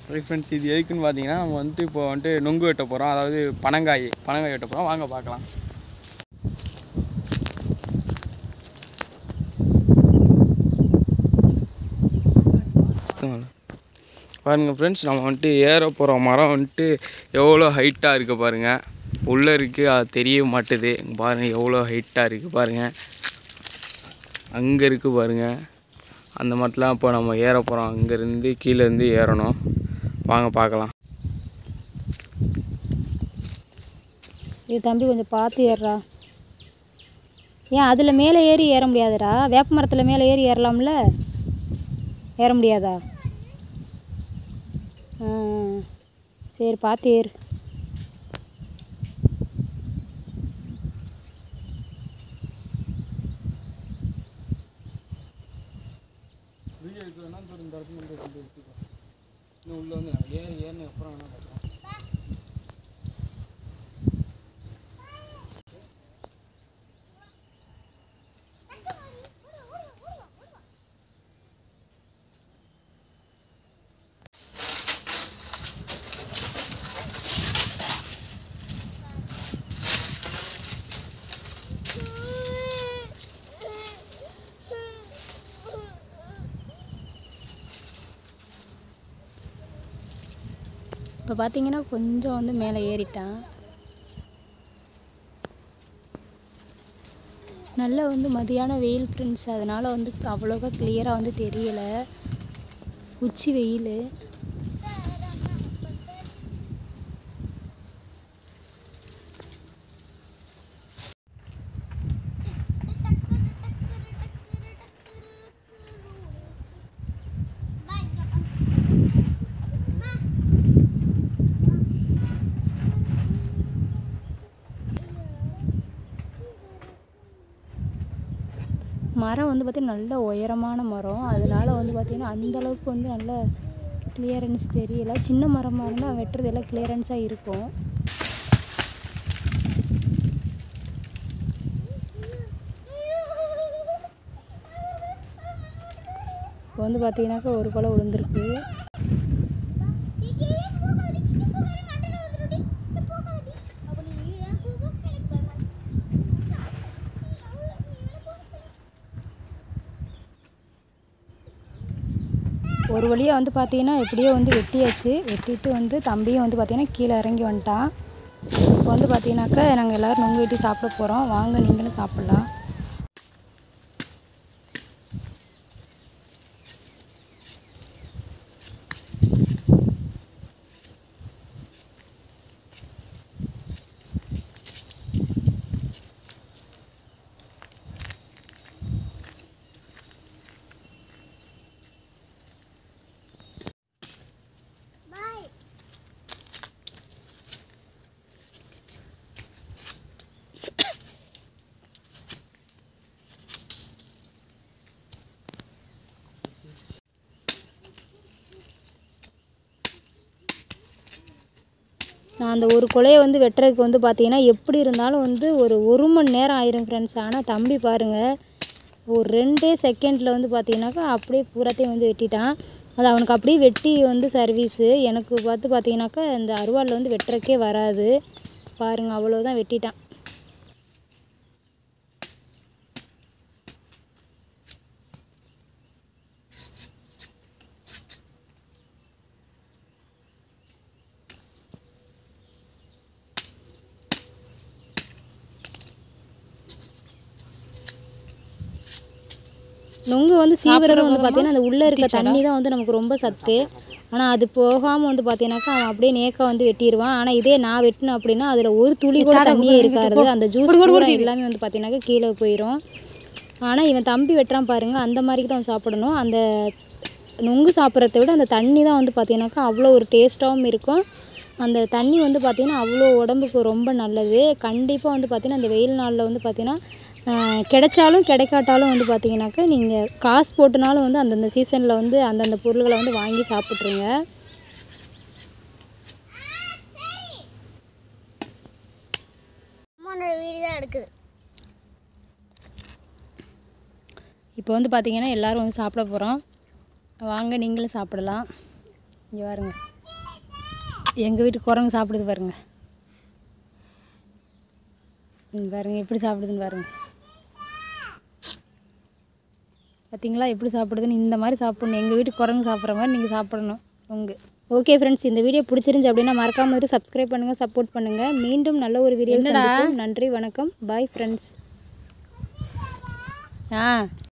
சரி ஃப்ரெண்ட்ஸ் இது எதுக்குன்னு பார்த்தீங்கன்னா நம்ம வந்துட்டு இப்போ வந்துட்டு நொங்கு வெட்ட போகிறோம் அதாவது பனங்காய் பனங்காய் வெட்ட போகிறோம் வாங்க பார்க்கலாம் பாருங்கள் ஃப்ரெண்ட்ஸ் நம்ம வந்துட்டு ஏற போகிற மரம் வந்துட்டு எவ்வளோ ஹைட்டாக இருக்குது பாருங்கள் உள்ளே இருக்குது அது தெரிய மாட்டுது இங்க பாருங்கள் எவ்வளோ ஹைட்டாக இருக்குது பாருங்கள் அங்கே இருக்குது பாருங்கள் அந்த மரத்துலாம் இப்போ நம்ம ஏற போகிறோம் அங்கேருந்து கீழேருந்து ஏறணும் வாங்க பார்க்கலாம் இது தம்பி கொஞ்சம் பார்த்து ஏறுறா ஏன் அதில் மேலே ஏறி ஏற முடியாதுடா வேப்ப மரத்தில் மேலே ஏறி ஏறலாம்ல ஏற முடியாதா ஆ சரி பார்த்து ஏறு உள்ள வந்து ஏறி ஏறின அப்புறம் வேணால் பார்க்கலாம் இப்போ பார்த்தீங்கன்னா கொஞ்சம் வந்து மேலே ஏறிட்டான் நல்ல வந்து மதியான வெயில் ஃப்ரெண்ட்ஸ் அதனால் வந்து அவ்வளோவா கிளியராக வந்து தெரியல உச்சி வெயில் மரம் வந்து பார்த்திங்கன்னா நல்ல உயரமான மரம் அதனால வந்து பார்த்திங்கன்னா அந்தளவுக்கு வந்து நல்ல கிளியரன்ஸ் தெரியல சின்ன மரமாக இருந்தால் வெட்டுறது எல்லாம் கிளியரன்ஸாக இருக்கும் இப்போ வந்து பார்த்தீங்கன்னாக்கா ஒரு கொலை விழுந்திருக்கு ஒரு வழியாக வந்து பார்த்தீங்கன்னா எப்படியோ வந்து வெட்டியாச்சு வெட்டிட்டு வந்து தம்பியும் வந்து பார்த்தீங்கன்னா கீழே இறங்கி வந்துட்டான் இப்போ வந்து பார்த்தீங்கன்னாக்கா நாங்கள் எல்லோரும் நொங்கு வெட்டி சாப்பிட போகிறோம் வாங்க நீங்களும் சாப்பிட்லாம் நான் அந்த ஒரு கொலையை வந்து வெட்டுறதுக்கு வந்து பார்த்தீங்கன்னா எப்படி இருந்தாலும் வந்து ஒரு ஒரு மணி நேரம் ஆயிரும் ஃப்ரெண்ட்ஸ் ஆனால் தம்பி பாருங்கள் ஒரு ரெண்டே செகண்டில் வந்து பார்த்தீங்கன்னாக்கா அப்படியே பூராத்தையும் வந்து வெட்டிட்டான் அது அவனுக்கு அப்படியே வெட்டி வந்து சர்வீஸு எனக்கு பார்த்து பார்த்தீங்கன்னாக்கா இந்த அருவாளில் வந்து வெட்டுறக்கே வராது பாருங்கள் அவ்வளோதான் வெட்டிட்டான் நொங்கு வந்து சீவிரதும் வந்து பார்த்தீங்கன்னா அந்த உள்ளே இருக்க தண்ணி தான் வந்து நமக்கு ரொம்ப சத்து ஆனால் அது போகாமல் வந்து பார்த்தீங்கன்னாக்கா அவன் அப்படியே நேக்கா வந்து வெட்டிடுவான் ஆனால் இதே நான் வெட்டினேன் அப்படின்னா அதில் ஒரு துளி கூட தண்ணியே இருக்காது அந்த ஜூஸ் பூரா எல்லாமே வந்து பார்த்தீங்கன்னாக்கா கீழே போயிடும் ஆனால் இவன் தம்பி வெட்டுறான் பாருங்க அந்த மாதிரி தான் அவன் சாப்பிடணும் அந்த நொங்கு சாப்பிட்றத விட அந்த தண்ணி தான் வந்து பார்த்தீங்கன்னாக்கா அவ்வளோ ஒரு டேஸ்ட்டாகவும் இருக்கும் அந்த தண்ணி வந்து பார்த்தீங்கன்னா அவ்வளோ உடம்புக்கு ரொம்ப நல்லது கண்டிப்பாக வந்து பார்த்தீங்கன்னா அந்த வெயில் நாளில் வந்து பார்த்தீங்கன்னா ஆஹ், கிடைச்சாலும் கிடைக்காட்டாலும் வந்து பார்த்தீங்கன்னாக்கா நீங்கள் காசு போட்டுனாலும் வந்து அந்தந்த சீசனில் வந்து அந்தந்த பொருள்களை வந்து வாங்கி சாப்பிட்ருங்க அம்மாவோட வீடு தான் எடுக்குது இப்போ வந்து பார்த்தீங்கன்னா எல்லாரும் வந்து சாப்பிட போகிறோம் வாங்க நீங்களும் சாப்பிடலாம் இங்கே பாருங்க எங்கள் வீட்டு குரங்கு சாப்பிடுது பாருங்க ம், பாருங்க எப்படி சாப்பிடுதுன்னு பாருங்க பார்த்தீங்களா எப்படி சாப்பிடுதுன்னு இந்த மாதிரி சாப்பிடணும் எங்கள் வீட்டு குரங்கு சாப்பிட்ற மாதிரி நீங்கள் சாப்பிடணும் உங்கள் ஓகே ஃப்ரெண்ட்ஸ் இந்த வீடியோ பிடிச்சிருந்துச்சு அப்படின்னா மறக்காம வந்து சப்ஸ்கிரைப் பண்ணுங்கள் சப்போர்ட் பண்ணுங்கள் மீண்டும் நல்ல ஒரு வீடியோ நன்றி வணக்கம் பாய் ஃப்ரெண்ட்ஸ் ஆ